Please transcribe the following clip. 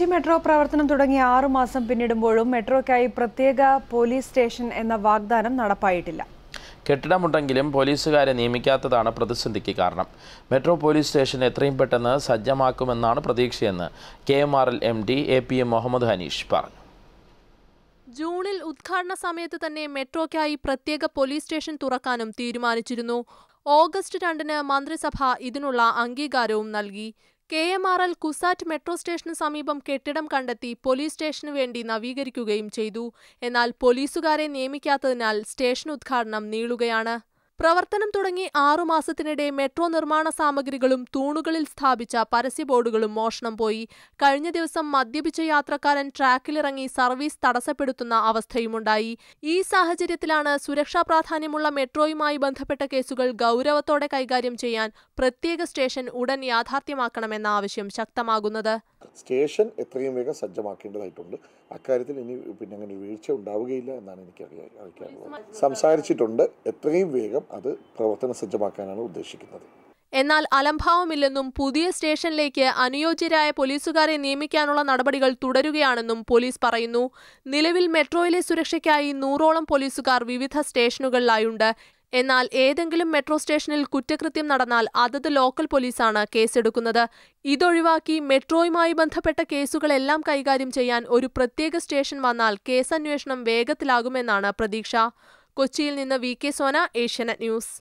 Kochi metro പ്രവർത്തനം തുടങ്ങി ആറു മാസം പിന്നിടുമ്പോഴും മെട്രോയ്ക്കായി പ്രത്യേക പോലീസ് സ്റ്റേഷൻ എന്ന വാഗ്ദാനം നടപ്പായിട്ടില്ല കെട്ടിടമുണ്ടെങ്കിലും പോലീസുകാരെ നിയമിക്കാത്തതാണ് പ്രതിസന്ധിക്ക് കാരണം മെട്രോ പോലീസ് സ്റ്റേഷൻ എത്രയും പെട്ടെന്ന് സജ്ജമാക്കുമെന്നാണ് പ്രതീക്ഷയെന്ന് K M R L M D A P M Muhammad Hanish പറഞ്ഞു ജൂണിൽ ഉദ്ഘാടന സമയത്ത് തന്നെ മെട്രോയ്ക്കായി പ്രത്യേക പോലീസ് സ്റ്റേഷൻ തുറക്കാനും തീരുമാനിച്ചിരുന്നു ഓഗസ്റ്റ് രണ്ടിന് മന്ത്രിസഭ ഇതിനുള്ള അംഗീകാരവും നൽകി K M R L CUSAT metro സ്റ്റേഷന് സമീപം കെട്ടിടം കണ്ടെത്തി പോലീസ് സ്റ്റേഷന് വേണ്ടി നവീകരിക്കുകയും ചെയ്തു എന്നാൽ പോലീസുകാരെ നിയമിക്കാത്തതിനാൽ സ്റ്റേഷൻ ഉദ്ഘാടനം നീളുകയാണ് പ്രവർത്തനം തുടങ്ങി ആറു മാസത്തിനിടെ മെട്രോ നിർമ്മാണ സാമഗ്രികളും തൂണുകളിൽ സ്ഥാപിച്ച പരസ്യ ബോർഡുകളും മോഷണം പോയി കഴിഞ്ഞ ദിവസം മദ്യപിച്ച യാത്രക്കാരൻ ട്രാക്കിലിറങ്ങി സർവീസ് തടസ്സപ്പെടുത്തുന്ന അവസ്ഥയുമുണ്ടായി ഈ സാഹചര്യത്തിലാണ് സുരക്ഷാ പ്രാധാന്യമുള്ള മെട്രോയുമായി ബന്ധപ്പെട്ട കേസുകൾ ഗൗരവത്തോടെ കൈകാര്യം ചെയ്യാൻ പ്രത്യേക സ്റ്റേഷൻ ഉടൻ യാഥാർത്ഥ്യമാക്കണമെന്ന ആവശ്യം ശക്തമാകുന്നത് സ്റ്റേഷൻ എത്രയും വേഗം സജ്ജമാക്കേണ്ടതായിട്ടുണ്ട് അക്കാര്യത്തിൽ ഇനി പിന്നെ അങ്ങനെ ഒരു വീഴ്ച ഉണ്ടാവുകയില്ല എന്നാണ് എനിക്ക് അറിയാ അറിയിക്കാനുള്ളത് സംസാരിച്ചിട്ടുണ്ട് എത്രയും വേഗം അത് പ്രവർത്തന സജ്ജമാക്കാനാണ് ഉദ്ദേശിക്കുന്നത് എന്നാൽ അലംഭാവമില്ലെന്നും പുതിയ സ്റ്റേഷനിലേക്ക് അനുയോജ്യരായ പോലീസുകാരെ നിയമിക്കാനുള്ള നടപടികൾ തുടരുകയാണെന്നും പോലീസ് പറയുന്നു നിലവിൽ മെട്രോയിലെ സുരക്ഷയ്ക്കായി നൂറോളം പോലീസുകാർ വിവിധ സ്റ്റേഷനുകളിലായുണ്ട് എന്നാൽ ഏതെങ്കിലും മെട്രോ സ്റ്റേഷനിൽ കുറ്റകൃത്യം നടന്നാൽ അതത് ലോക്കൽ പോലീസാണ് കേസെടുക്കുന്നത് ഇതൊഴിവാക്കി മെട്രോയുമായി ബന്ധപ്പെട്ട കേസുകളെല്ലാം കൈകാര്യം ചെയ്യാൻ ഒരു പ്രത്യേക സ്റ്റേഷൻ വന്നാൽ കേസന്വേഷണം വേഗത്തിലാകുമെന്നാണ് പ്രതീക്ഷ കൊച്ചിയിൽ നിന്ന് V K Sona Asianet news